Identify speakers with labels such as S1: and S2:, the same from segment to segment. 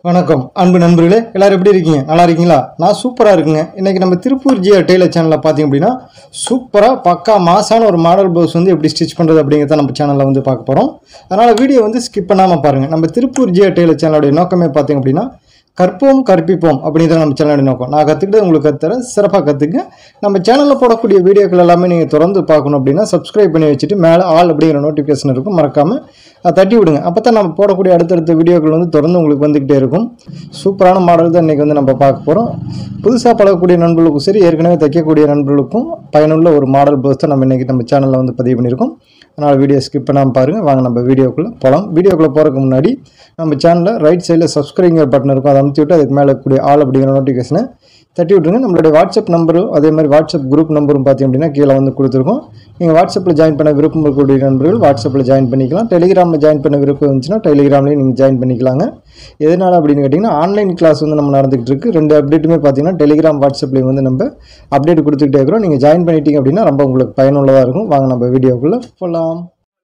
S1: வணக்கம் அன்பு நண்பர்களே எல்லாரும் எப்படி இருக்கீங்க நல்லா இருக்கீங்களா நான் சூப்பராக இருக்குங்க இன்னைக்கு நம்ம திருப்பூர் ஜியா டெய்லர் சேனலில் பார்த்தீங்க அப்படின்னா சூப்பராக பக்கா மாசான ஒரு மாடல் ப்ளவுஸ் வந்து எப்படி ஸ்டிச் பண்ணுறது அப்படிங்கிறத நம்ம சேனலில் வந்து பார்க்க போகிறோம் அதனால் வீடியோ வந்து ஸ்கிப் பண்ணாமல் பாருங்கள் நம்ம திருப்பூர் ஜியா டெய்லர் சேனலோடைய நோக்கமே பார்த்தீங்க அப்படின்னா கற்போம் கற்பிப்போம் அப்படிங்கிறத நம்ம சேனலோட நோக்கம் நான் கற்றுக்கிட்டு உங்களுக்கு கற்றுறேன் சிறப்பாக கற்றுக்க நம்ம சேனலில் போடக்கூடிய வீடியோக்கள் எல்லாமே நீங்கள் தொடர்ந்து பார்க்கணும் அப்படின்னா சப்ஸ்கிரைப் பண்ணி வச்சுட்டு மேலே ஆல் அப்படிங்கிற நோட்டிஃபிகேஷன் இருக்கும் மறக்காமல் அதை தட்டி விடுங்க அப்போ தான் நம்ம போடக்கூடிய அடுத்தடுத்த வீடியோக்கள் வந்து தொடர்ந்து உங்களுக்கு வந்துக்கிட்டே இருக்கும் சூப்பரான மாடல் தான் இன்றைக்கி வந்து நம்ம பார்க்க போகிறோம் புதுசாக பழகக்கூடிய நண்பர்களுக்கும் சரி ஏற்கனவே தைக்கக்கூடிய நண்பர்களுக்கும் பயனுள்ள ஒரு மாடல் ப்ளவுஸ் தான் நம்ம இன்றைக்கி நம்ம சேனலில் வந்து பதிவு பண்ணியிருக்கோம் அதனால் வீடியோ ஸ்கிப் பண்ணாமல் பாருங்கள் வாங்க நம்ம வீடியோக்குள்ளே போகலாம் வீடியோக்குள்ளே போகிறதுக்கு முன்னாடி நம்ம சேனலில் ரைட் சைடில் சப்ஸ்கிரைங்கிற பட்டன் இருக்கும் அதை அமுத்தி விட்டு அதுக்கு மேலே இருக்கக்கூடிய ஆல் அப்படிங்கிற நோட்டிஃபிகேஷனை தட்டி விட்டுருங்க நம்மளுடைய வாட்ஸ்அப் நம்பரும் அதே மாதிரி வாட்ஸ்அப் குரூப் நம்பரும் பார்த்தீங்க அப்படின்னா கீழே வந்து கொடுத்துருக்கோம் நீங்கள் வாட்ஸ்அப்பில் ஜாயின் பண்ண விருப்பம் இருக்கக்கூடிய நண்பர்கள் வாட்ஸ்அப்பில் ஜாயின் பண்ணிக்கலாம் டெலிகிராமில் ஜாயின் பண்ண விருப்பம் இருந்துச்சுன்னா டெலிகிராம்லேயும் நீங்கள் ஜாயின் பண்ணிக்கலாங்க எதனால் அப்படின்னு கேட்டிங்கன்னா ஆன்லைன் கிளாஸ் வந்து நம்ம நடந்துகிட்டு இருக்கு ரெண்டு அப்டேட்டுமே பார்த்தீங்கன்னா டெலிகிராம் வாட்ஸ்அப்லேயும் வந்து நம்ம அப்டேட் கொடுத்துக்கிட்டே இருக்கிறோம் நீங்கள் ஜாயின் பண்ணிட்டீங்க அப்படின்னா ரொம்ப உங்களுக்கு பயனுள்ளதாக இருக்கும் வாங்க நம்ம வீடியோக்குள்ளே போகலாம்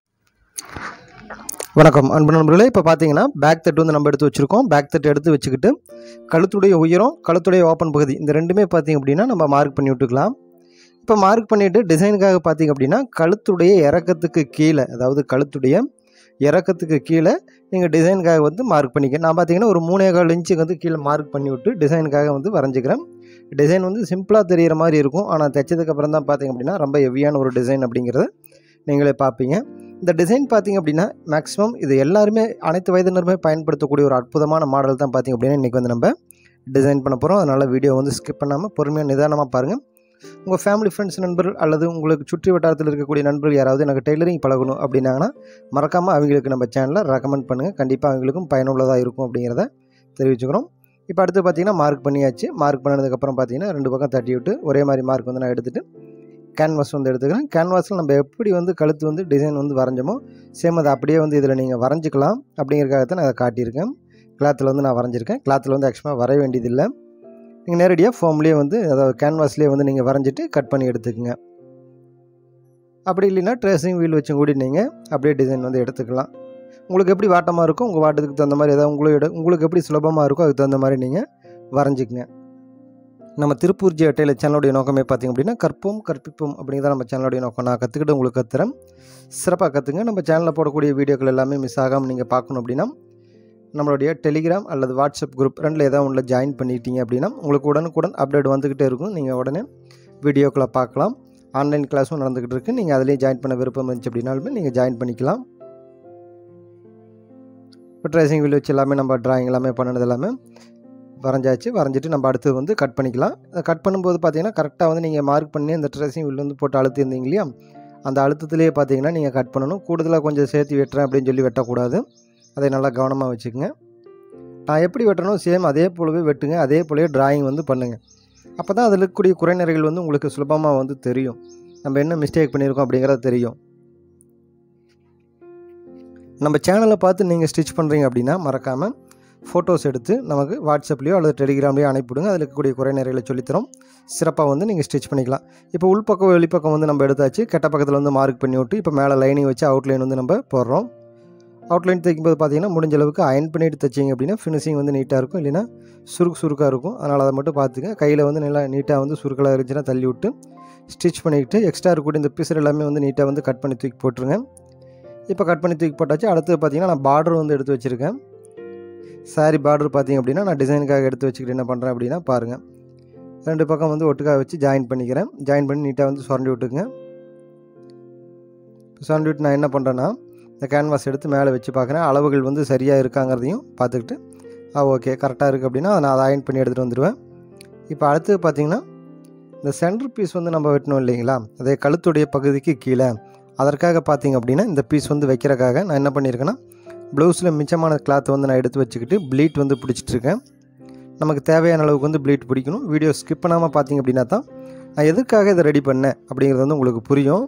S1: வணக்கம் அன்பு நண்பர்களே இப்போ பார்த்தீங்கன்னா பேக் தட்டு வந்து நம்ம எடுத்து வச்சுருக்கோம் பேக் தட்டு எடுத்து வச்சுக்கிட்டு கழுத்துடைய உயரம் கழுத்துடைய ஓப்பன் பகுதி இந்த ரெண்டுமே பார்த்தீங்க அப்படின்னா நம்ம மார்க் பண்ணி விட்டுக்கலாம் இப்போ மார்க் பண்ணிவிட்டு டிசைனுக்காக பார்த்தீங்க அப்படின்னா கழுத்துடைய இறக்கத்துக்கு கீழே அதாவது கழுத்துடைய இறக்கத்துக்கு கீழே நீங்கள் டிசைனுக்காக வந்து மார்க் பண்ணிக்க நான் பார்த்தீங்கன்னா ஒரு மூணே கால் இன்ச்சுக்கு வந்து கீழே மார்க் பண்ணி விட்டு டிசைனுக்காக வந்து வரைஞ்சிக்கிறேன் டிசைன் வந்து சிம்பிளாக தெரிகிற மாதிரி இருக்கும் ஆனால் தைச்சதுக்கு அப்புறம் தான் பார்த்தீங்க அப்படின்னா ரொம்ப ஹெவியான ஒரு டிசைன் அப்படிங்கிறத நீங்களே பார்ப்பீங்க இந்த டிசைன் பார்த்தீங்க அப்படின்னா மேக்ஸிமம் இது எல்லாருமே அனைத்து வயதினருமே பயன்படுத்தக்கூடிய ஒரு அற்புதமான மாடல் தான் பார்த்தீங்க அப்படின்னா இன்றைக்கி வந்து நம்ம டிசைன் பண்ண போகிறோம் அதனால் வீடியோ வந்து ஸ்கிப் பண்ணாமல் பொறுமையாக நிதானமாக பாருங்கள் உங்கள் ஃபேமிலி ஃப்ரெண்ட்ஸ் நண்பர்கள் அல்லது உங்களுக்கு சுற்றி வட்டாரத்தில் இருக்கக்கூடிய நண்பர்கள் யாராவது எனக்கு டெய்லரிங் பழகணும் அப்படின்னாங்கன்னா மறக்காமல் அவங்களுக்கு நம்ம சேனலை ரெக்கமெண்ட் பண்ணுங்கள் கண்டிப்பாக அவங்களுக்கும் பயனுள்ளதாக இருக்கும் அப்படிங்கிறத தெரிவிச்சுக்கிறோம் இப்போ அடுத்து பார்த்தீங்கன்னா மார்க் பண்ணியாச்சு மார்க் பண்ணதுக்கப்புறம் பார்த்தீங்கன்னா ரெண்டு பக்கம் தட்டி விட்டு ஒரே மாதிரி மார்க் வந்து நான் எடுத்துகிட்டு கேன்வாஸ் வந்து எடுத்துக்கிறேன் கேன்வாஸில் நம்ம எப்படி வந்து கழுத்து வந்து டிசைன் வந்து வரைஞ்சோமோ சேம் அதை அப்படியே வந்து இதில் நீங்கள் வரைஞ்சிக்கலாம் அப்படிங்கிறதுக்காக தான் நான் அதை காட்டியிருக்கேன் கிளாத்தில் வந்து நான் வரைஞ்சிருக்கேன் கிளாத்தில் வந்து ஆக்சுவலாக வரைய வேண்டியதில்லை நீங்கள் நேரடியாக ஃபோம்லேயே வந்து அதாவது கேன்வாஸ்லேயே வந்து நீங்கள் வரைஞ்சிட்டு கட் பண்ணி எடுத்துக்கோங்க அப்படி இல்லைன்னா ட்ரேசிங் வீல் வச்சும் கூட நீங்கள் அப்படியே டிசைன் வந்து எடுத்துக்கலாம் உங்களுக்கு எப்படி வாட்டமாக இருக்கோ உங்கள் வாட்டத்துக்கு தகுந்த மாதிரி ஏதாவது உங்களுக்கு உங்களுக்கு எப்படி சுலபமாக இருக்கோ அதுக்கு தகுந்த மாதிரி நீங்கள் வரைஞ்சிக்கங்க நம்ம திருப்பூர் ஜி அட்டையில் சேனலுடைய நோக்கமே பார்த்திங்க அப்படின்னா கற்போம் கற்பிப்போம் அப்படிங்கிறத நம்ம சேனலுடைய நோக்கம் நான் கற்றுக்கிட்டு உங்களுக்கு கற்றுறேன் சிறப்பாக கற்றுங்க நம்ம சேனலில் போடக்கூடிய வீடியோக்கள் எல்லாமே மிஸ் ஆகாமல் நீங்கள் பார்க்கணும் அப்படின்னா நம்மளுடைய டெலிகிராம் அல்லது வாட்ஸ்அப் குரூப் ரெண்டில் ஏதாவது ஒன்றில் ஜாயின் பண்ணிட்டீங்க அப்படின்னா உங்களுக்கு உடனுக்குடன் அப்டேட் வந்துக்கிட்டே இருக்கும் நீங்கள் உடனே வீடியோக்களை பார்க்கலாம் ஆன்லைன் கிளாஸும் நடந்துக்கிட்டு இருக்குது நீங்கள் அதிலேயே ஜாயின் பண்ண விருப்பம் இருந்துச்சு அப்படின்னாலுமே நீங்கள் ஜாயின் பண்ணிக்கலாம் இப்போ ட்ரேசிங் வீல் வச்சு எல்லாமே நம்ம ட்ராயிங் எல்லாமே பண்ணது எல்லாமே வரைஞ்சாச்சு வரைஞ்சிட்டு நம்ம அடுத்து வந்து கட் பண்ணிக்கலாம் கட் பண்ணும்போது பார்த்தீங்கன்னா கரெக்டாக வந்து நீங்கள் மார்க் பண்ணி அந்த ட்ரெஸ்ஸிங் வில் வந்து போட்டு அழுத்திருந்தீங்க இல்லையா அந்த அழுத்தத்திலேயே பார்த்தீங்கன்னா நீங்கள் கட் பண்ணணும் கூடுதலாக கொஞ்சம் சேர்த்து வெட்டுறேன் அப்படின்னு சொல்லி வெட்டக்கூடாது அதை நல்லா கவனமாக வச்சுக்கோங்க நான் எப்படி வெட்டணும் சேம் அதே போலவே வெட்டுங்க அதே போலவே டிராயிங் வந்து பண்ணுங்கள் அப்போ தான் அதில் இருக்கக்கூடிய குறைநிறைகள் வந்து உங்களுக்கு சுலபமாக வந்து தெரியும் நம்ம என்ன மிஸ்டேக் பண்ணியிருக்கோம் அப்படிங்கிறது தெரியும் நம்ம சேனலை பார்த்து நீங்கள் ஸ்டிச் பண்ணுறீங்க அப்படின்னா மறக்காமல் ஃபோட்டோஸ் எடுத்து நமக்கு வாட்ஸ்அப்லேயோ அல்லது டெலிகிராம்லேயோ அனுப்பிவிடுங்க அதில் இருக்கக்கூடிய குறை நிறைகளை சொல்லித்தரோம் சிறப்பாக வந்து நீங்கள் ஸ்டிச் பண்ணிக்கலாம் இப்போ உள்பக்கம் வெளிப்பக்கம் வந்து நம்ம எடுத்தாச்சு கெட்ட பக்கத்தில் வந்து மார்க் பண்ணி விட்டு இப்போ மேலே லைனிங் வச்சு அவுட்லைன் வந்து நம்ம போடுறோம் அவுட்லைன் தைக்கும்போது பார்த்தீங்கன்னா முடிஞ்ச அளவுக்கு அயன் பண்ணிட்டு தைச்சிங்க அப்படின்னா ஃபினிஷிங் வந்து நீட்டாக இருக்கும் இல்லைன்னா சுருக்கு சுருக்காக இருக்கும் அதனால் அதை மட்டும் பார்த்துங்க கையில் வந்து நல்லா நீட்டாக வந்து சுருக்கலாக இருந்துச்சுன்னா தள்ளி விட்டு ஸ்டிச் பண்ணிக்கிட்டு எக்ஸ்ட்ரா இருக்கக்கூடிய இந்த பீசர் எல்லாமே வந்து நீட்டாக வந்து கட் பண்ணி தூக்கி போட்டுருங்க இப்போ கட் பண்ணி தூக்கி போட்டாச்சு அடுத்து பார்த்தீங்கன்னா நான் பார்டர் வந்து எடுத்து வச்சுருக்கேன் சாரி பார்டர் பார்த்தீங்க அப்படின்னா நான் டிசைனுக்காக எடுத்து வச்சுக்கிட்டு என்ன பண்ணுறேன் அப்படின்னா பாருங்கள் ரெண்டு பக்கம் வந்து ஒட்டுக்காக வச்சு ஜாயின் பண்ணிக்கிறேன் ஜாயின் பண்ணி நீட்டாக வந்து சுரண்டி விட்டுங்க சுரண்டி விட்டு நான் என்ன பண்ணுறேன்னா இந்த கேன்வாஸ் எடுத்து மேலே வச்சு பார்க்குறேன் அளவுகள் வந்து சரியாக இருக்காங்கிறதையும் பார்த்துக்கிட்டு ஆ ஓகே கரெக்டாக இருக்குது அப்படின்னா நான் அதை அயன் பண்ணி எடுத்துகிட்டு வந்துடுவேன் இப்போ அடுத்தது பார்த்திங்கன்னா இந்த சென்டர் பீஸ் வந்து நம்ம வெட்டணும் இல்லைங்களா அதே கழுத்துடைய பகுதிக்கு கீழே அதற்காக பார்த்திங்க அப்படின்னா இந்த பீஸ் வந்து வைக்கிறக்காக நான் என்ன பண்ணியிருக்கேன்னா ப்ளவுஸில் மிச்சமான கிளாத்தை வந்து நான் எடுத்து வச்சுக்கிட்டு ப்ளீட் வந்து பிடிச்சிட்ருக்கேன் நமக்கு தேவையான அளவுக்கு வந்து ப்ளீட் பிடிக்கணும் வீடியோ ஸ்கிப் பண்ணாமல் பார்த்தீங்க அப்படின்னா தான் நான் எதுக்காக இதை ரெடி பண்ணேன் அப்படிங்கிறது வந்து உங்களுக்கு புரியும்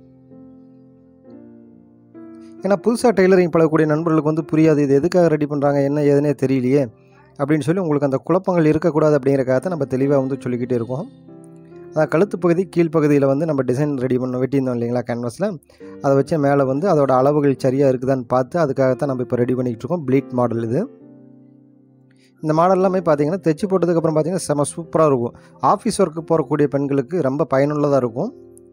S1: ஏன்னா புதுசாக டெய்லரிங் பழகக்கூடிய நண்பர்களுக்கு வந்து புரியாது இது எதுக்காக ரெடி பண்ணுறாங்க என்ன ஏதுனே தெரியலையே அப்படின்னு சொல்லி உங்களுக்கு அந்த குழப்பங்கள் இருக்கக்கூடாது அப்படிங்கிறக்காக தான் நம்ம தெளிவாக வந்து சொல்லிக்கிட்டே இருக்கோம் அதான் கழுத்து பகுதி கீழ்ப்பகுதியில் வந்து நம்ம டிசைன் ரெடி பண்ண வெட்டியிருந்தோம் இல்லைங்களா கேன்வாஸில் அதை வச்சு மேலே வந்து அதோட அளவுகள் சரியாக இருக்குதான்னு பார்த்து அதுக்காகத்தான் நம்ம இப்போ ரெடி பண்ணிக்கிட்டு இருக்கோம் ப்ளீட் மாடல் இது இந்த மாடல் எல்லாமே பார்த்தீங்கன்னா தைச்சி போட்டதுக்கப்புறம் பார்த்தீங்கன்னா செம சூப்பராக இருக்கும் ஆஃபீஸ் ஒர்க்கு போகக்கூடிய பெண்களுக்கு ரொம்ப பயனுள்ளதாக இருக்கும்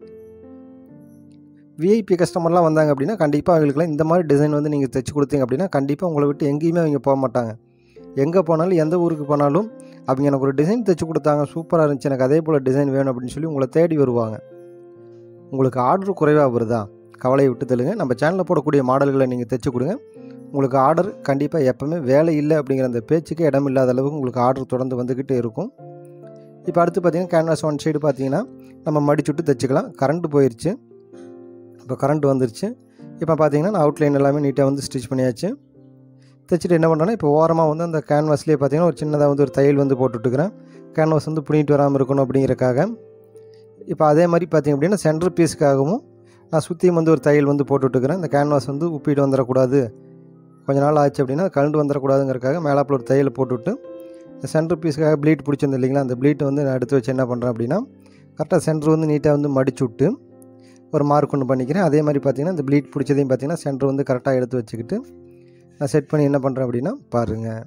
S1: விஐபி கஸ்டமர்லாம் வந்தாங்க அப்படின்னா கண்டிப்பாக அவங்களுக்குலாம் இந்த மாதிரி டிசைன் வந்து நீங்கள் தைச்சி கொடுத்தீங்க அப்படின்னா கண்டிப்பாக உங்களை விட்டு எங்கேயுமே அவங்க போக மாட்டாங்க எங்கே போனாலும் எந்த ஊருக்கு போனாலும் அவங்க எனக்கு ஒரு டிசைன் தைச்சி கொடுத்தாங்க சூப்பராக இருந்துச்சு எனக்கு அதே போல் டிசைன் வேணும் அப்படின்னு சொல்லி உங்களை தேடி வருவாங்க உங்களுக்கு ஆர்டர் குறைவாக வருதா கவலையை விட்டு தள்ளுங்க நம்ம சேனலில் போடக்கூடிய மாடல்களை நீங்கள் தைச்சி கொடுங்க உங்களுக்கு ஆர்டர் கண்டிப்பாக எப்போவுமே வேலை இல்லை அப்படிங்கிற அந்த பேச்சுக்கே இடம் இல்லாத அளவுக்கு உங்களுக்கு ஆர்டர் தொடர்ந்து வந்துக்கிட்டே இருக்கும் இப்போ அடுத்து பார்த்தீங்கன்னா கேன்வாஸ் ஒன் சைடு பார்த்தீங்கன்னா நம்ம மடிச்சுட்டு தைச்சிக்கலாம் கரண்ட் போயிடுச்சு இப்போ கரண்ட் வந்துருச்சு இப்போ பார்த்தீங்கன்னா நான் அவுட்லைன் எல்லாமே நீட்டாக வந்து ஸ்டிச் பண்ணியாச்சு தைச்சிட்டு என்ன பண்ணுறேன்னா இப்போ ஓரமாக வந்து அந்த கேன்வாஸ்லேயே பார்த்தீங்கன்னா ஒரு சின்னதாக வந்து ஒரு தையல் வந்து போட்டுட்டுருக்கிறேன் கேன்வாஸ் வந்து புனிட்டு வராமல் இருக்கணும் அப்படிங்கிறக்காக இப்போ அதே மாதிரி பார்த்திங்க அப்படின்னா சென்டர் பீஸுக்காகவும் நான் சுற்றியும் வந்து ஒரு தையல் வந்து போட்டுட்டுருக்கிறேன் இந்த கேன்வாஸ் வந்து உப்பிட்டு வந்துடக்கூடாது கொஞ்ச நாள் ஆச்சு அப்படின்னா கலண்டு வந்துடக்கூடாதுங்கிறக்காக மேலாப்பில் ஒரு தையல் போட்டுவிட்டு இந்த சென்டர் பீஸுக்காக ப்ளீட் பிடிச்சிருந்து இல்லைங்களா அந்த ப்ளீட் வந்து நான் எடுத்து வச்சு என்ன பண்ணுறேன் அப்படின்னா கரெக்டாக சென்டர் வந்து நீட்டாக வந்து மடிச்சு விட்டு ஒரு மார்க் ஒன்று பண்ணிக்கிறேன் அதே மாதிரி பார்த்திங்கன்னா இந்த ப்ளீட் பிடிச்சதையும் பார்த்திங்கன்னா சென்டர் வந்து கரெக்டாக எடுத்து வச்சுக்கிட்டு நான் செட் பண்ணி என்ன பண்ணுறேன் அப்படின்னா பாருங்கள்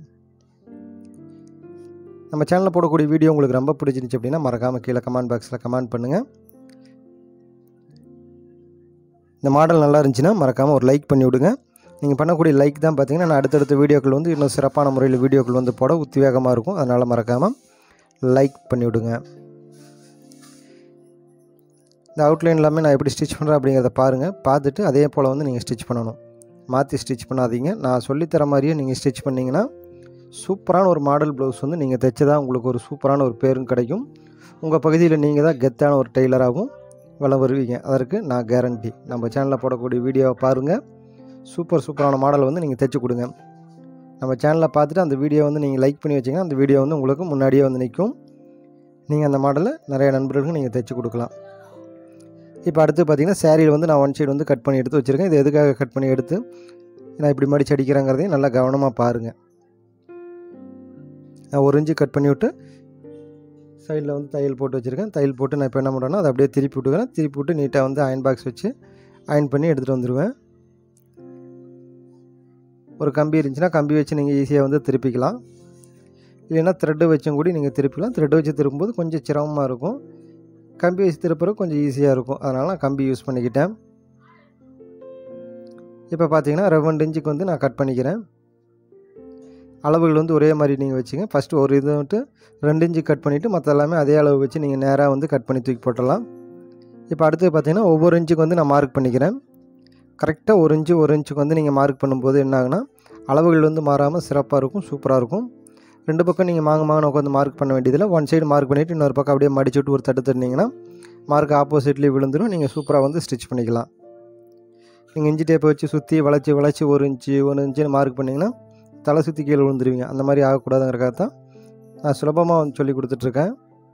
S1: நம்ம சேனலில் போடக்கூடிய வீடியோ உங்களுக்கு ரொம்ப பிடிச்சிருந்துச்சு அப்படின்னா மறக்காமல் கீழே கமெண்ட் பாக்ஸில் கமெண்ட் பண்ணுங்கள் இந்த மாடல் நல்லா இருந்துச்சுன்னா மறக்காமல் ஒரு லைக் பண்ணி விடுங்க நீங்கள் பண்ணக்கூடிய லைக் தான் பார்த்தீங்கன்னா நான் அடுத்தடுத்த வீடியோக்கள் வந்து இன்னும் சிறப்பான முறையில் வீடியோக்கள் வந்து போட உத்வேகமாக இருக்கும் அதனால் மறக்காமல் லைக் பண்ணி விடுங்க இந்த அவுட்லைன் எல்லாமே நான் எப்படி ஸ்டிச் பண்ணுறேன் அப்படிங்கிறத பாருங்கள் பார்த்துட்டு அதே போல் வந்து நீங்கள் ஸ்டிச் பண்ணணும் மாற்றி ஸ்டிச் பண்ணாதீங்க நான் சொல்லித்தர மாதிரியே நீங்கள் ஸ்டிச் பண்ணிங்கன்னா சூப்பரான ஒரு மாடல் ப்ளவுஸ் வந்து நீங்கள் தைச்சதா உங்களுக்கு ஒரு சூப்பரான ஒரு பேரும் கிடைக்கும் உங்கள் பகுதியில் நீங்கள் தான் கெத்தான ஒரு டெய்லராகவும் வளம் வருவீங்க அதற்கு நான் கேரண்டி நம்ம சேனலில் போடக்கூடிய வீடியோவை பாருங்கள் சூப்பர் சூப்பரான மாடல் வந்து நீங்கள் தைச்சி கொடுங்க நம்ம சேனலில் பார்த்துட்டு அந்த வீடியோ வந்து நீங்கள் லைக் பண்ணி வச்சிங்கன்னா அந்த வீடியோ வந்து உங்களுக்கு முன்னாடியே வந்து நிற்கும் நீங்கள் அந்த மாடலை நிறைய நண்பர்களுக்கு நீங்கள் தைச்சி கொடுக்கலாம் இப்போ அடுத்து பார்த்தீங்கன்னா சேரீயில் வந்து நான் ஒன் சைடு வந்து கட் பண்ணி எடுத்து வச்சுருக்கேன் இது எதுக்காக கட் பண்ணி எடுத்து நான் இப்படி மடிச்சு அடிக்கிறேங்கிறதையும் நல்லா கவனமாக பாருங்கள் நான் ஒரு இன்ச்சு கட் பண்ணி விட்டு சைடில் வந்து தையல் போட்டு வச்சுருக்கேன் தையல் போட்டு நான் இப்போ என்ன பண்ணுறேன்னா அதை அப்படியே திருப்பி விட்டுக்கிறேன் திருப்பி விட்டு நீட்டாக வந்து அயன் பாக்ஸ் வச்சு அயன் பண்ணி எடுத்துகிட்டு வந்துடுவேன் ஒரு கம்பி இருந்துச்சுன்னா கம்பி வச்சு நீங்கள் ஈஸியாக வந்து திருப்பிக்கலாம் இல்லைன்னா த்ரெட்டு வச்சும் கூட நீங்கள் திருப்பிக்கலாம் த்ரெட்டு வச்சு திருப்பும்போது கொஞ்சம் சிரமமாக இருக்கும் கம்பி வச்சு திருப்புறது கொஞ்சம் ஈஸியாக இருக்கும் அதனால் நான் கம்பி யூஸ் பண்ணிக்கிட்டேன் இப்போ பார்த்தீங்கன்னா ரெவண்டு இன்ச்சுக்கு வந்து நான் கட் பண்ணிக்கிறேன் அளவுகள் வந்து ஒரே மாதிரி நீங்கள் வச்சுங்க ஃபஸ்ட்டு ஒரு இது வந்துட்டு ரெண்டு இன்ச்சு கட் பண்ணிவிட்டு மற்ற எல்லாமே அதே அளவு வச்சு நீங்கள் நேராக வந்து கட் பண்ணி தூக்கி போட்டுடலாம் இப்போ அடுத்து பார்த்தீங்கன்னா ஒவ்வொரு இன்ச்சுக்கு வந்து நான் மார்க் பண்ணிக்கிறேன் கரெக்டாக ஒரு இன்ச்சு ஒரு இன்ச்சுக்கு வந்து நீங்கள் மார்க் பண்ணும்போது என்ன ஆகுனா அளவுகள் வந்து மாறாமல் சிறப்பாக இருக்கும் சூப்பராக இருக்கும் ரெண்டு பக்கம் நீங்கள் மாங்க மாங்க உட்காந்து மார்க் பண்ண வேண்டியதில்லை ஒன் சைடு மார்க் பண்ணிவிட்டு இன்னொரு பக்கம் அப்படியே மடிச்சு விட்டு ஒரு தட்டு தட்டினீங்கன்னா மார்க் ஆப்போசிட்லேயே விழுந்துடும் நீங்கள் சூப்பராக வந்து ஸ்டிச் பண்ணிக்கலாம் நீங்கள் இஞ்சி டேப்பை வச்சு சுற்றி வளைச்சி வளைச்சி ஒரு இன்ச்சு ஒரு இன்ச்சுன்னு மார்க் பண்ணிங்கன்னா தலை சுற்றி கீழே விழுந்துருவீங்க அந்த மாதிரி ஆகக்கூடாதுங்கிறக்காக தான் நான் சுலபமாக வந்து சொல்லி கொடுத்துட்ருக்கேன்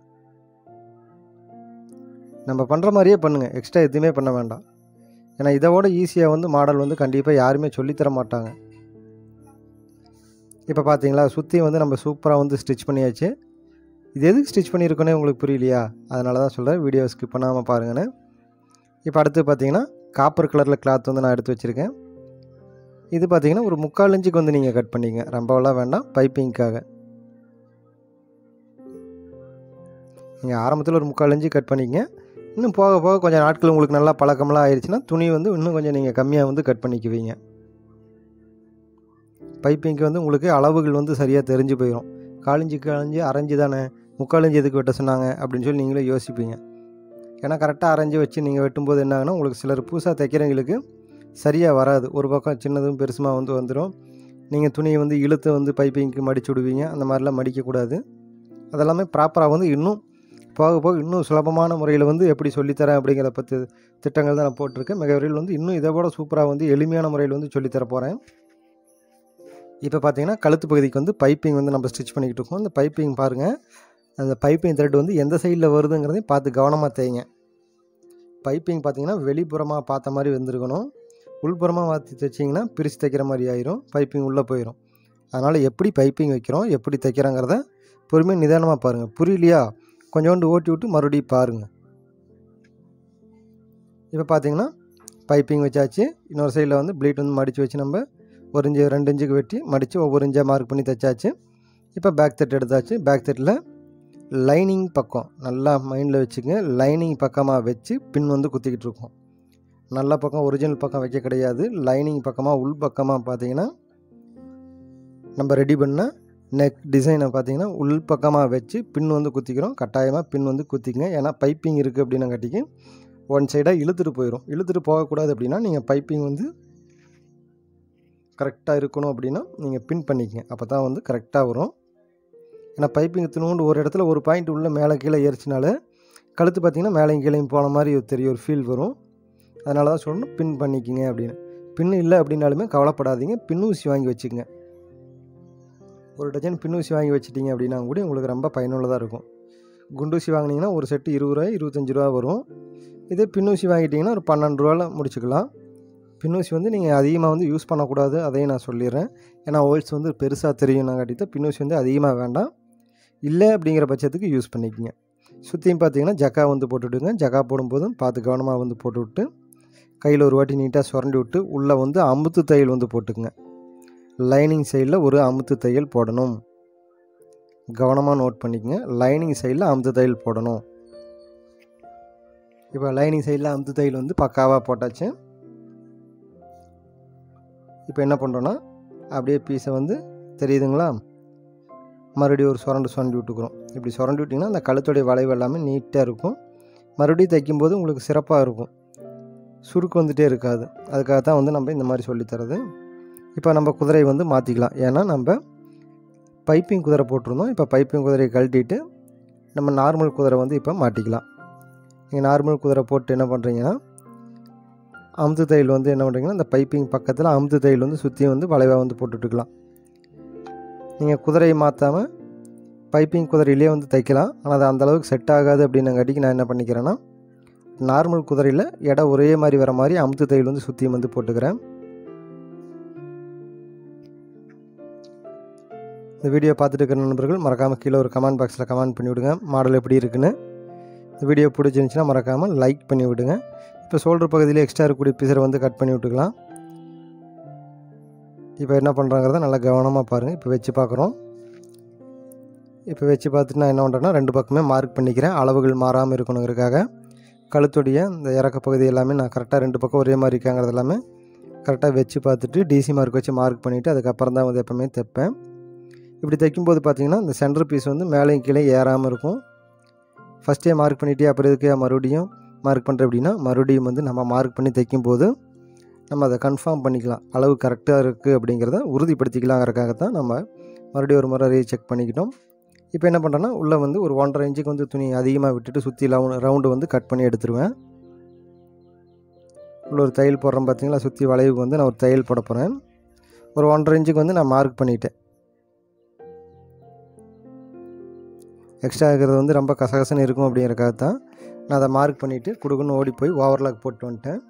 S1: நம்ம பண்ணுற மாதிரியே பண்ணுங்கள் எக்ஸ்ட்ரா எதுவுமே பண்ண வேண்டாம் ஏன்னா இதோட ஈஸியாக வந்து மாடல் வந்து கண்டிப்பாக யாருமே சொல்லித்தர மாட்டாங்க இப்போ பார்த்தீங்களா சுற்றி வந்து நம்ம சூப்பராக வந்து ஸ்டிச் பண்ணியாச்சு இது எதுக்கு ஸ்டிச் பண்ணியிருக்கோன்னே உங்களுக்கு புரியலையா அதனால தான் சொல்கிறேன் வீடியோ ஸ்கிப் பண்ணாமல் பாருங்கன்னு இப்போ அடுத்து பார்த்தீங்கன்னா காப்பர் கலரில் கிளாத் வந்து நான் எடுத்து வச்சுருக்கேன் இது பார்த்தீங்கன்னா ஒரு முக்கால் இன்ச்சுக்கு வந்து நீங்கள் கட் பண்ணிங்க ரொம்பவெல்லாம் வேண்டாம் பைப்பிங்க்காக நீங்கள் ஆரம்பத்தில் ஒரு முக்கால் இன்ச்சு கட் பண்ணிக்கங்க இன்னும் போக போக கொஞ்சம் நாட்கள் உங்களுக்கு நல்லா பழக்கமெல்லாம் ஆயிடுச்சுன்னா துணி வந்து இன்னும் கொஞ்சம் நீங்கள் கம்மியாக வந்து கட் பண்ணிக்குவீங்க பைப்பிங்க்கு வந்து உங்களுக்கு அளவுகள் வந்து சரியாக தெரிஞ்சு போயிடும் காலிஞ்சு காலிஞ்சு அரைஞ்சு தானே முக்கால் இஞ்சி எதுக்கு வெட்ட சொன்னாங்க அப்படின்னு சொல்லி நீங்களே யோசிப்பீங்க ஏன்னா கரெக்டாக அரைஞ்சி வச்சு நீங்கள் வெட்டும்போது என்ன ஆகுனா உங்களுக்கு சிலர் புதுசாக தைக்கிறவங்களுக்கு சரியாக வராது ஒரு பக்கம் சின்னதும் பெருசுமாக வந்து வந்துடும் நீங்கள் துணியை வந்து இழுத்து வந்து பைப்பிங்க்கு மடிச்சு விடுவீங்க அந்த மாதிரிலாம் மடிக்கக்கூடாது அதெல்லாமே ப்ராப்பராக வந்து இன்னும் போக போக இன்னும் சுலபமான முறையில் வந்து எப்படி சொல்லித்தரேன் அப்படிங்கிற பற்றி திட்டங்கள் தான் நான் போட்டிருக்கேன் மிக விரைவில் வந்து இன்னும் இதை விட சூப்பராக வந்து எளிமையான முறையில் வந்து சொல்லித்தர போகிறேன் இப்போ பார்த்தீங்கன்னா கழுத்து பகுதிக்கு வந்து பைப்பிங் வந்து நம்ம ஸ்டிச் பண்ணிக்கிட்டு இருக்கோம் அந்த பைப்பிங் பாருங்கள் அந்த பைப்பிங் த்ரெட் வந்து எந்த சைடில் வருதுங்கிறதையும் பார்த்து கவனமாக தேய்ங்க பைப்பிங் பார்த்தீங்கன்னா வெளிப்புறமாக பார்த்த மாதிரி வந்திருக்கணும் உள்புறமாக மாற்றி தைச்சிங்கன்னா பிரித்து தைக்கிற மாதிரி ஆயிரும் பைப்பிங் உள்ளே போயிடும் அதனால் எப்படி பைப்பிங் வைக்கிறோம் எப்படி தைக்கிறோங்கிறத பொறுமையாக நிதானமாக பாருங்கள் புரியலையா கொஞ்சோண்டு ஓட்டி விட்டு மறுபடியும் பாருங்கள் இப்போ பார்த்தீங்கன்னா பைப்பிங் வச்சாச்சு இன்னொரு சைடில் வந்து ப்ளீட் வந்து மடித்து வச்சு நம்ம ஒரு இஞ்சு ரெண்டு இன்ச்சுக்கு வெட்டி மடித்து ஒவ்வொரு இன்ச்சாக மார்க் பண்ணி தைச்சாச்சு இப்போ பேக் தட் எடுத்தாச்சு பேக் தட்டில் லைனிங் பக்கம் நல்லா மைண்டில் வச்சுங்க லைனிங் பக்கமாக வச்சு பின் வந்து குத்திக்கிட்டு இருக்கோம் நல்ல பக்கம் ஒரிஜினல் பக்கம் வைக்க கிடையாது லைனிங் பக்கமாக உள் பக்கமாக பார்த்தீங்கன்னா நம்ம ரெடி பண்ண நெக் டிசைனை பார்த்தீங்கன்னா உள் பக்கமாக வச்சு பின் வந்து குத்திக்கிறோம் கட்டாயமாக பின் வந்து குத்திக்கங்க ஏன்னா பைப்பிங் இருக்குது அப்படின்னங்காட்டிக்கு ஒன் சைடாக இழுத்துட்டு போயிடும் இழுத்துட்டு போகக்கூடாது அப்படின்னா நீங்கள் பைப்பிங் வந்து கரெக்டாக இருக்கணும் அப்படின்னா நீங்கள் பின் பண்ணிக்கங்க அப்போ தான் வந்து கரெக்டாக வரும் ஏன்னா பைப்பிங் தினோண்டு ஒரு இடத்துல ஒரு பாயிண்ட் உள்ள மேலே கீழே ஏறிச்சினால கழுத்து பார்த்திங்கன்னா மேலேயும் கீழேயும் போன மாதிரி ஒரு தெரிய ஒரு ஃபீல் வரும் அதனால தான் சொல்லணும் பின் பண்ணிக்கிங்க அப்படின்னு பின் இல்லை அப்படின்னாலுமே கவலைப்படாதீங்க பின் ஊசி வாங்கி வச்சுக்கங்க ஒரு டஜன் பின் ஊசி வாங்கி வச்சிட்டிங்க அப்படின்னா கூட உங்களுக்கு ரொம்ப பயனுள்ளதாக இருக்கும் குண்டூசி வாங்கினீங்கன்னா ஒரு செட்டு இருபது ரூபாய் இருபத்தஞ்சி ரூபா வரும் இதே பின்னூசி வாங்கிட்டிங்கன்னா ஒரு பன்னெண்டு ரூபாவில் முடிச்சுக்கலாம் பின்னூசி வந்து நீங்கள் அதிகமாக வந்து யூஸ் பண்ணக்கூடாது அதையும் நான் சொல்லிடுறேன் ஏன்னா ஹோல்ஸ் வந்து பெருசாக தெரியும் நான் காட்டிட்டு பின்னூசி வந்து அதிகமாக வேண்டாம் இல்லை அப்படிங்கிற பட்சத்துக்கு யூஸ் பண்ணிக்கோங்க சுற்றியும் பார்த்தீங்கன்னா ஜக்கா வந்து போட்டுவிடுங்க ஜக்கா போடும்போதும் பார்த்து கவனமாக வந்து போட்டு விட்டு கையில் ஒரு வாட்டி நீட்டாக சுரண்டி விட்டு உள்ளே வந்து அமுத்து தையல் வந்து போட்டுக்குங்க லைனிங் சைடில் ஒரு அமுத்து தையல் போடணும் கவனமாக நோட் பண்ணிக்கங்க லைனிங் சைடில் அமுத்து தையல் போடணும் இப்போ லைனிங் சைடில் அமுத்து தையல் வந்து பக்காவாக போட்டாச்சு இப்போ என்ன பண்ணுறோன்னா அப்படியே பீஸை வந்து தெரியுதுங்களா மறுபடியும் ஒரு சுரண்டு சுரண்டி விட்டுக்கிறோம் இப்படி சுரண்டி விட்டிங்கன்னா அந்த கழுத்துடைய வளைவு எல்லாமே நீட்டாக இருக்கும் மறுபடியும் தைக்கும்போது உங்களுக்கு சிறப்பாக இருக்கும் சுருக்கு வந்துகிட்டே இருக்காது அதுக்காக தான் வந்து நம்ம இந்த மாதிரி சொல்லித்தரது இப்போ நம்ம குதிரையை வந்து மாற்றிக்கலாம் ஏன்னா நம்ம பைப்பிங் குதிரை போட்டிருந்தோம் இப்போ பைப்பிங் குதிரையை கழட்டிட்டு நம்ம நார்மல் குதிரை வந்து இப்போ மாட்டிக்கலாம் நீங்கள் நார்மல் குதிரை போட்டு என்ன பண்ணுறீங்கன்னா அமுத்து தையல் வந்து என்ன பண்ணுறீங்கன்னா இந்த பைப்பிங் பக்கத்தில் அமுத்து தையல் வந்து சுற்றி வந்து வளைவாக வந்து போட்டுட்டுக்கலாம் நீங்கள் குதிரையை மாற்றாமல் பைப்பிங் குதிரையிலே வந்து தைக்கலாம் ஆனால் அது அந்தளவுக்கு செட் ஆகாது அப்படின்னங்காட்டிக்கு நான் என்ன பண்ணிக்கிறேன்னா நார்மல் குதிரையில் எடை ஒரே மாதிரி வர மாதிரி அமுத்து தையல் வந்து சுற்றியும் வந்து போட்டுக்கிறேன் இந்த வீடியோ பார்த்துட்டு இருக்கிற நண்பர்கள் மறக்காமல் கீழே ஒரு கமெண்ட் பாக்ஸில் கமெண்ட் பண்ணி விடுங்க மாடல் எப்படி இருக்குன்னு இந்த வீடியோ பிடிச்சிருந்துச்சின்னா மறக்காமல் லைக் பண்ணி விடுங்க இப்போ ஷோல்டர் பகுதியில் எக்ஸ்ட்ரா இருக்கக்கூடிய பீஸரை வந்து கட் பண்ணி விட்டுக்கலாம் இப்போ என்ன பண்ணுறாங்கிறத நல்லா கவனமாக பாருங்கள் இப்போ வச்சு பார்க்குறோம் இப்போ வச்சு பார்த்துட்டு நான் என்ன பண்ணுறேன்னா ரெண்டு பக்கமே மார்க் பண்ணிக்கிறேன் அளவுகள் மாறாமல் இருக்கணுங்கிறதுக்காக கழுத்துடைய இந்த இறக்க பகுதி எல்லாமே நான் கரெக்டாக ரெண்டு பக்கம் ஒரே மாதிரி இருக்காங்கிறது எல்லாமே கரெக்டாக வச்சு பார்த்துட்டு டிசி மார்க் வச்சு மார்க் பண்ணிவிட்டு அதுக்கப்புறம் தான் வந்து எப்போவுமே தைப்பேன் இப்படி தைக்கும்போது பார்த்தீங்கன்னா இந்த சென்டர் பீஸ் வந்து மேலேயும் கீழே ஏறாமல் இருக்கும் ஃபஸ்ட்டே மார்க் பண்ணிவிட்டு அப்புறம் இதுக்கு மறுபடியும் மார்க் பண்ணுறேன் அப்படின்னா மறுபடியும் வந்து நம்ம மார்க் பண்ணி தைக்கும்போது நம்ம அதை கன்ஃபார்ம் பண்ணிக்கலாம் அளவு கரெக்டாக இருக்குது அப்படிங்கிறத உறுதிப்படுத்திக்கலாங்கிறக்காக தான் நம்ம மறுபடியும் ஒரு முறை ரீசெக் பண்ணிக்கிட்டோம் இப்போ என்ன பண்ணுறேன்னா உள்ளே வந்து ஒரு ஒன்றரை இன்ச்சுக்கு வந்து துணி அதிகமாக விட்டுட்டு சுற்றி லவு ரவுண்டு வந்து கட் பண்ணி எடுத்துருவேன் உள்ள ஒரு தையல் போடுறேன் பார்த்தீங்களா சுற்றி வளைவுக்கு வந்து நான் ஒரு தையல் போட போகிறேன் ஒரு ஒன்றரை இன்ச்சுக்கு வந்து நான் மார்க் பண்ணிட்டேன் எக்ஸ்ட்ரா இருக்கிறது வந்து ரொம்ப கசகசன்னு இருக்கும் அப்படிங்கிறக்காக தான் நான் அதை மார்க் பண்ணிவிட்டு குடுக்குன்னு ஓடி போய் ஓவர்லாக் போட்டு வந்துட்டேன்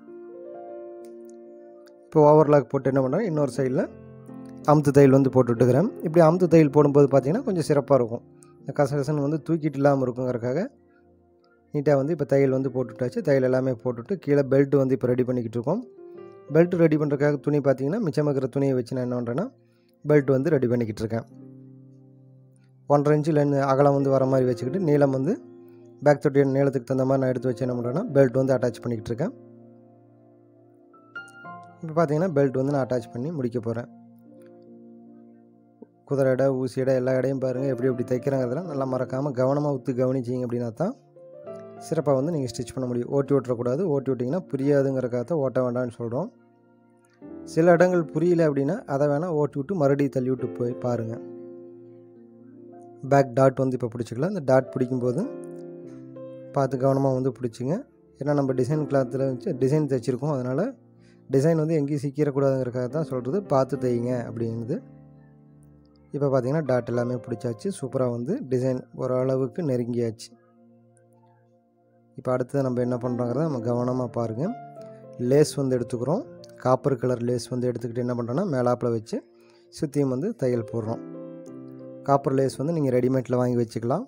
S1: இப்போ ஓவர்லாக் போட்டு என்ன பண்ணுறேன் இன்னொரு சைடில் அமுத்து தையல் வந்து போட்டு விட்டுக்கிறேன் இப்படி அமுத்து தையல் போடும்போது பார்த்திங்கன்னா கொஞ்சம் சிறப்பாக இருக்கும் இந்த கசகசன்னு வந்து தூக்கிட்டு இல்லாமல் இருக்குங்கிறக்காக நீட்டாக வந்து இப்போ தையல் வந்து போட்டுவிட்டாச்சு தையல் எல்லாமே போட்டுவிட்டு கீழே பெல்ட் வந்து இப்போ ரெடி பண்ணிக்கிட்டு இருக்கோம் பெல்ட் ரெடி பண்ணுறதுக்காக துணி பார்த்திங்கன்னா மிச்சம் இருக்கிற துணியை வச்சு நான் என்ன பண்ணுறேன்னா பெல்ட் வந்து ரெடி பண்ணிக்கிட்டு இருக்கேன் ஒன்றரை இன்ச்சு லென் அகலம் வந்து வர மாதிரி வச்சுக்கிட்டு நீளம் வந்து பேக் தொட்டிய நீளத்துக்கு தகுந்த மாதிரி நான் எடுத்து வச்சு என்ன பண்ணுறேன்னா பெல்ட் வந்து அட்டாச் பண்ணிக்கிட்டு இருக்கேன் இப்போ பார்த்தீங்கன்னா பெல்ட் வந்து நான் அட்டாச் பண்ணி முடிக்க போகிறேன் குதிரை இடம் ஊசி இடம் எல்லா இடையும் பாருங்கள் எப்படி எப்படி தைக்கிறாங்கிறதெல்லாம் நல்லா மறக்காமல் கவனமாக ஊற்று கவனிச்சிங்க அப்படின்னா தான் சிறப்பாக வந்து நீங்கள் ஸ்டிச் பண்ண முடியும் ஓட்டி ஓட்டக்கூடாது ஓட்டி விட்டிங்கன்னா புரியாதுங்கிறக்காக தான் ஓட்ட வேண்டாம்னு சொல்கிறோம் சில இடங்கள் புரியல அப்படின்னா அதை வேணால் ஓட்டி விட்டு மறுபடியும் தள்ளி விட்டு போய் பாருங்கள் பேக் டாட் வந்து இப்போ பிடிச்சிக்கலாம் இந்த டாட் பிடிக்கும்போது பார்த்து கவனமாக வந்து பிடிச்சிங்க ஏன்னா நம்ம டிசைன் கிளாத்தில் வச்சு டிசைன் தைச்சிருக்கோம் அதனால் டிசைன் வந்து எங்கேயும் சிக்கிடக்கூடாதுங்கிறக்காக தான் சொல்கிறது பார்த்து தைங்க அப்படிங்கிறது இப்போ பார்த்தீங்கன்னா டாட் எல்லாமே பிடிச்சாச்சு சூப்பராக வந்து டிசைன் ஓரளவுக்கு நெருங்கியாச்சு இப்போ அடுத்தது நம்ம என்ன பண்ணுறோங்கிறத நம்ம கவனமாக பாருங்கள் லேஸ் வந்து எடுத்துக்கிறோம் காப்பர் கலர் லேஸ் வந்து எடுத்துக்கிட்டு என்ன பண்ணுறோன்னா மேலாப்பில் வச்சு சுற்றியும் வந்து தையல் போடுறோம் காப்பர் லேஸ் வந்து நீங்கள் ரெடிமேட்டில் வாங்கி வச்சுக்கலாம்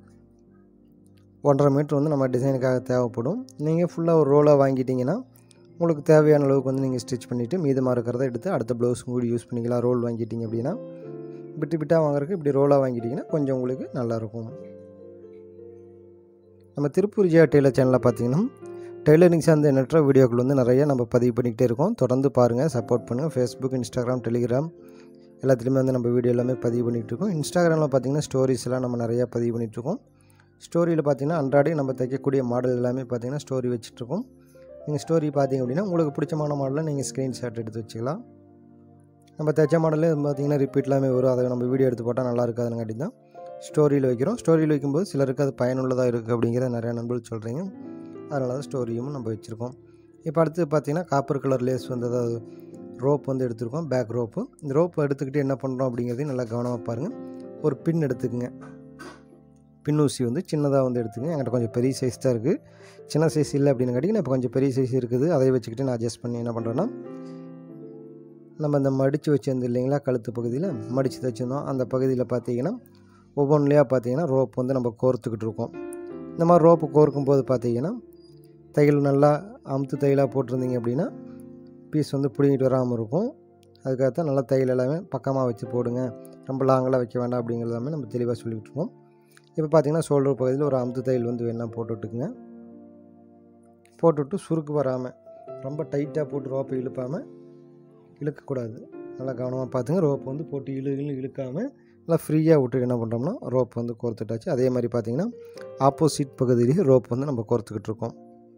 S1: ஒன்றரை மீட்ரு வந்து நம்ம டிசைனுக்காக தேவைப்படும் நீங்கள் ஃபுல்லாக ஒரு ரோலாக வாங்கிட்டீங்கன்னா உங்களுக்கு தேவையான அளவுக்கு வந்து நீங்கள் ஸ்டிச் பண்ணிவிட்டு மீதமாக இருக்கிறத எடுத்து அடுத்த ப்ளவுஸும் கூட யூஸ் பண்ணிக்கலாம் ரோல் வாங்கிட்டீங்க அப்படின்னா விட்டு விட்டாக வாங்குறதுக்கு இப்படி ரோலாக வாங்கிட்டிங்கன்னா கொஞ்சம் உங்களுக்கு நல்லாயிருக்கும் நம்ம திருப்பூர் ஜெயா டெய்லர் சேனலில் பார்த்தீங்கன்னா டெய்லரிங் சார்ந்த எண்ணற்ற வீடியோக்கள் வந்து நிறைய நம்ம பதிவு பண்ணிக்கிட்டே இருக்கோம் தொடர்ந்து பாருங்கள் சப்போர்ட் பண்ணுங்கள் ஃபேஸ்புக் இன்ஸ்டாகிராம் டெலிகிராம் எல்லாத்துலேயுமே வந்து நம்ம வீடியோ எல்லாமே பதிவு பண்ணிகிட்டு இருக்கோம் இன்ஸ்டாகிராமில் பார்த்தீங்கன்னா ஸ்டோரிஸ் எல்லாம் நம்ம நிறையா பதிவு பண்ணிகிட்ருக்கோம் ஸ்டோரியில் பார்த்தீங்கன்னா அன்றாடி நம்ம தைக்கக்கூடிய மாடல் எல்லாமே பார்த்தீங்கன்னா ஸ்டோரி வச்சுட்ருக்கோம் நீங்கள் ஸ்டோரி பார்த்தீங்க அப்படின்னா உங்களுக்கு பிடிச்சமான மாடலை நீங்கள் ஸ்க்ரீன்ஷாட் எடுத்து வச்சுக்கலாம் நம்ம தைச்ச மாடலே பார்த்தீங்கன்னா ரிப்பீட் எல்லாமே வரும் அதை நம்ம வீடியோ எடுத்து போட்டால் நல்லா இருக்காதுங்காட்டி தான் ஸ்டோரியில் வைக்கிறோம் ஸ்டோரியில் வைக்கும்போது சிலருக்கு அது பயனுள்ளதாக இருக்குது அப்படிங்கிறத நிறையா நண்பர்கள் சொல்கிறீங்க அதனால தான் ஸ்டோரியும் நம்ம வச்சுருக்கோம் இப்போ அடுத்து பார்த்தீங்கன்னா காப்பர் கலர் லேஸ் வந்து அதாவது ரோப் வந்து எடுத்துருக்கோம் பேக் ரோப்பு இந்த ரோப் எடுத்துக்கிட்டு என்ன பண்ணுறோம் அப்படிங்கிறதையும் நல்லா கவனமாக பாருங்கள் ஒரு பின் எடுத்துக்கங்க பின் ஊசி வந்து சின்னதாக வந்து எடுத்துக்கங்க என்கிட்ட கொஞ்சம் பெரிய சைஸ் தான் இருக்குது சின்ன சைஸ் இல்லை அப்படின்னு கேட்டிங்கன்னா இப்போ கொஞ்சம் பெரிய சைஸ் இருக்குது அதை வச்சுக்கிட்டு நான் அட்ஜஸ்ட் பண்ணி என்ன பண்ணுறேன்னா நம்ம இந்த மடித்து வச்சுருந்து இல்லைங்களா கழுத்து பகுதியில் மடித்து தைச்சிருந்தோம் அந்த பகுதியில் பார்த்தீங்கன்னா ஒவ்வொன்றுலையாக பார்த்தீங்கன்னா ரோப் வந்து நம்ம கோர்த்துக்கிட்டு இருக்கோம் இந்த மாதிரி ரோப்பு கோர்க்கும் போது பார்த்தீங்கன்னா தையல் நல்லா அமுத்து தையலாக போட்டிருந்தீங்க அப்படின்னா பீஸ் வந்து பிடிங்கிட்டு வராமல் இருக்கும் அதுக்காகத்தான் நல்லா தையல் எல்லாமே பக்கமாக வச்சு போடுங்க ரொம்ப லாங்கெல்லாம் வைக்க வேண்டாம் அப்படிங்கிறது எல்லாமே நம்ம தெளிவாக சொல்லிக்கிட்டு இருக்கோம் இப்போ பார்த்தீங்கன்னா ஷோல்டர் பகுதியில் ஒரு அமுத்து தையல் வந்து வேணால் போட்டுவிட்டுக்குங்க போட்டுவிட்டு சுருக்கு வராமல் ரொம்ப டைட்டாக போட்டு ரோப்பை இழுப்பாமல் இழுக்கக்கூடாது நல்லா கவனமாக பார்த்துங்க ரோப் வந்து போட்டு இழு இழு இழுக்காமல் நல்லா ஃப்ரீயாக விட்டு என்ன பண்ணுறோம்னா ரோப் வந்து கோர்த்துட்டாச்சு அதே மாதிரி பார்த்தீங்கன்னா ஆப்போசிட் பகுதியிலேயே ரோப் வந்து நம்ம கோர்த்துக்கிட்டு இருக்கோம்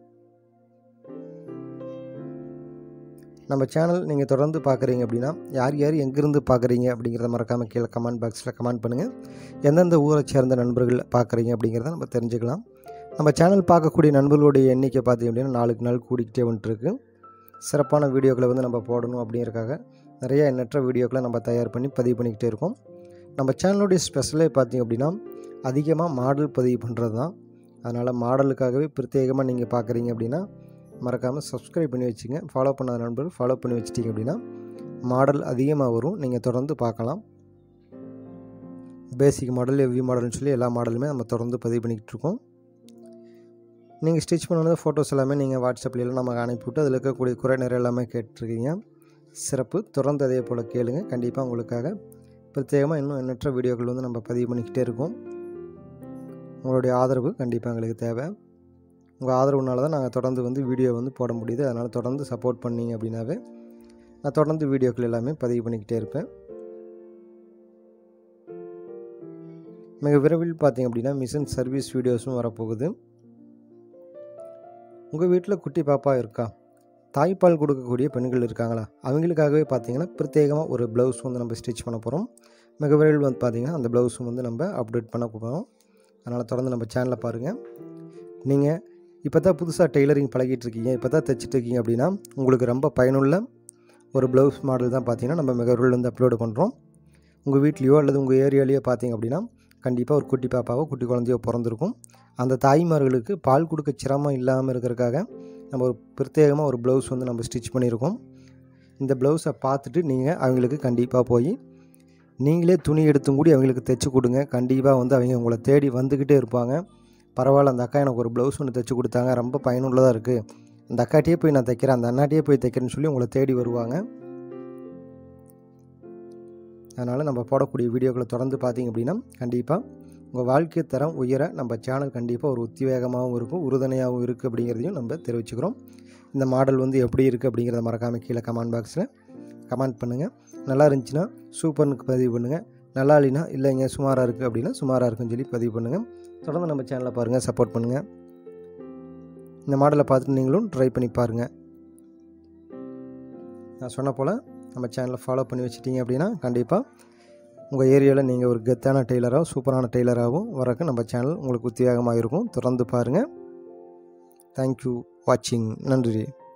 S1: நம்ம சேனல் நீங்கள் தொடர்ந்து பார்க்குறீங்க அப்படின்னா யார் யார் எங்கேருந்து பார்க்குறீங்க அப்படிங்கிறத மறக்காமல் கீழே கமெண்ட் பாக்ஸில் கமெண்ட் பண்ணுங்கள் எந்தெந்த ஊரை சேர்ந்த நண்பர்கள் பார்க்குறீங்க அப்படிங்கிறத நம்ம தெரிஞ்சுக்கலாம் நம்ம சேனல் பார்க்கக்கூடிய நண்பர்களுடைய எண்ணிக்கை பார்த்தீங்க அப்படின்னா நாளுக்கு நாள் கூடிக்கிட்டே வந்துட்டுருக்கு சிறப்பான வீடியோக்களை வந்து நம்ம போடணும் அப்படிங்கிறக்காக நிறைய எண்ணற்ற வீடியோக்களை நம்ம தயார் பண்ணி பதிவு பண்ணிக்கிட்டே இருக்கோம் நம்ம சேனலுடைய ஸ்பெஷலே பார்த்திங்க அப்படின்னா அதிகமாக மாடல் பதிவு பண்ணுறது தான் அதனால் மாடலுக்காகவே பிரத்யேகமாக நீங்கள் பார்க்குறீங்க அப்படின்னா மறக்காமல் சப்ஸ்கிரைப் பண்ணி வச்சுங்க ஃபாலோ பண்ணாத நண்பர்கள் ஃபாலோ பண்ணி வச்சிட்டிங்க அப்படின்னா மாடல் அதிகமாக வரும் நீங்கள் தொடர்ந்து பார்க்கலாம் பேசிக் மாடல் எவ்வி மாடல்னு சொல்லி எல்லா மாடலுமே நம்ம தொடர்ந்து பதிவு பண்ணிக்கிட்டு இருக்கோம் நீங்கள் ஸ்டிச் பண்ணுறது ஃபோட்டோஸ் எல்லாமே நீங்கள் வாட்ஸ்அப்லாம் நமக்கு அனுப்பிவிட்டு அதில் இருக்கக்கூடிய குறை நிறைய எல்லாமே கேட்டிருக்கீங்க சிறப்பு தொடர்ந்து அதே போல் கேளுங்க கண்டிப்பாக உங்களுக்காக பிரத்யேகமாக இன்னும் எண்ணற்ற வீடியோக்கள் வந்து நம்ம பதிவு பண்ணிக்கிட்டே இருக்கோம் உங்களுடைய ஆதரவு கண்டிப்பாக எங்களுக்கு தேவை உங்கள் ஆதரவுனால தான் நாங்கள் தொடர்ந்து வந்து வீடியோ வந்து போட முடியுது அதனால் தொடர்ந்து சப்போர்ட் பண்ணீங்க அப்படின்னாவே நான் தொடர்ந்து வீடியோக்கள் எல்லாமே பதிவு பண்ணிக்கிட்டே இருப்பேன் மிக விரைவில் பார்த்தீங்க அப்படின்னா மிஷின் சர்வீஸ் வீடியோஸும் வரப்போகுது உங்கள் வீட்டில் குட்டி பாப்பா இருக்கா தாய்ப்பால் கொடுக்கக்கூடிய பெண்கள் இருக்காங்களா அவங்களுக்காகவே பார்த்தீங்கன்னா பிரத்யேகமாக ஒரு ப்ளவுஸ் வந்து நம்ம ஸ்டிச் பண்ண போகிறோம் மிக விரைவில் வந்து பார்த்திங்கன்னா அந்த ப்ளவுஸும் வந்து நம்ம அப்டேட் பண்ண போகிறோம் அதனால் தொடர்ந்து நம்ம சேனலை பாருங்கள் நீங்கள் இப்போ தான் புதுசாக டெய்லரிங் பழகிட்டு இருக்கீங்க இப்போ தான் தைச்சிட்டு இருக்கீங்க அப்படின்னா உங்களுக்கு ரொம்ப பயனுள்ள ஒரு ப்ளவுஸ் மாடல் தான் பார்த்தீங்கன்னா நம்ம மிக விரைவில் வந்து அப்லோடு பண்ணுறோம் உங்கள் வீட்லேயோ அல்லது உங்கள் ஏரியாலேயோ பார்த்தீங்க அப்படின்னா கண்டிப்பாக ஒரு குட்டி பாப்பாவோ குட்டி குழந்தையோ பிறந்திருக்கும் அந்த தாய்மார்களுக்கு பால் கொடுக்க சிரமம் இல்லாமல் இருக்கிறதுக்காக நம்ம ஒரு பிரத்யேகமாக ஒரு ப்ளவுஸ் வந்து நம்ம ஸ்டிச் பண்ணியிருக்கோம் இந்த ப்ளவுஸை பார்த்துட்டு நீங்கள் அவங்களுக்கு கண்டிப்பாக போய் நீங்களே துணி எடுத்தும் கூடி அவங்களுக்கு தைச்சி கொடுங்க கண்டிப்பாக வந்து அவங்க உங்களை தேடி வந்துக்கிட்டே இருப்பாங்க பரவாயில்ல அந்த அக்கா எனக்கு ஒரு ப்ளவுஸ் ஒன்று தைச்சி கொடுத்தாங்க ரொம்ப பயனுள்ளதாக இருக்குது அந்த அக்காட்டியே போய் நான் தைக்கிறேன் அந்த அண்ணாட்டியே போய் தைக்கிறேன்னு சொல்லி உங்களை தேடி வருவாங்க அதனால் நம்ம போடக்கூடிய வீடியோக்களை தொடர்ந்து பார்த்தீங்க அப்படின்னா கண்டிப்பாக உங்கள் வாழ்க்கை தரம் உயர நம்ம சேனல் கண்டிப்பாக ஒரு உத்வேகமாகவும் இருக்கும் உறுதுணையாகவும் இருக்குது அப்படிங்கிறதையும் நம்ம தெரிவிச்சுக்கிறோம் இந்த மாடல் வந்து எப்படி இருக்குது அப்படிங்கிறத மறக்காமல் கீழே கமெண்ட் பாக்ஸில் கமெண்ட் பண்ணுங்கள் நல்லா இருந்துச்சுன்னா சூப்பர்னுக்கு பதிவு பண்ணுங்கள் நல்லா இல்லைன்னா இல்லைங்க சுமாராக இருக்குது அப்படின்னா சுமாராக இருக்குன்னு சொல்லி பதிவு பண்ணுங்கள் தொடர்ந்து நம்ம சேனலை பாருங்கள் சப்போர்ட் பண்ணுங்கள் இந்த மாடலை பார்த்துட்டு நீங்களும் ட்ரை பண்ணி பாருங்கள் நான் சொன்ன போல் நம்ம சேனலை ஃபாலோ பண்ணி வச்சிட்டிங்க அப்படின்னா கண்டிப்பாக உங்கள் ஏரியாவில் நீங்கள் ஒரு கெத்தான டெய்லராகவும் சூப்பரான டெய்லராகவும் வரக்கு நம்ம சேனல் உங்களுக்கு உத்தியோகமாக இருக்கும் தொடர்ந்து பாருங்கள் தேங்க்யூ வாட்சிங் நன்றி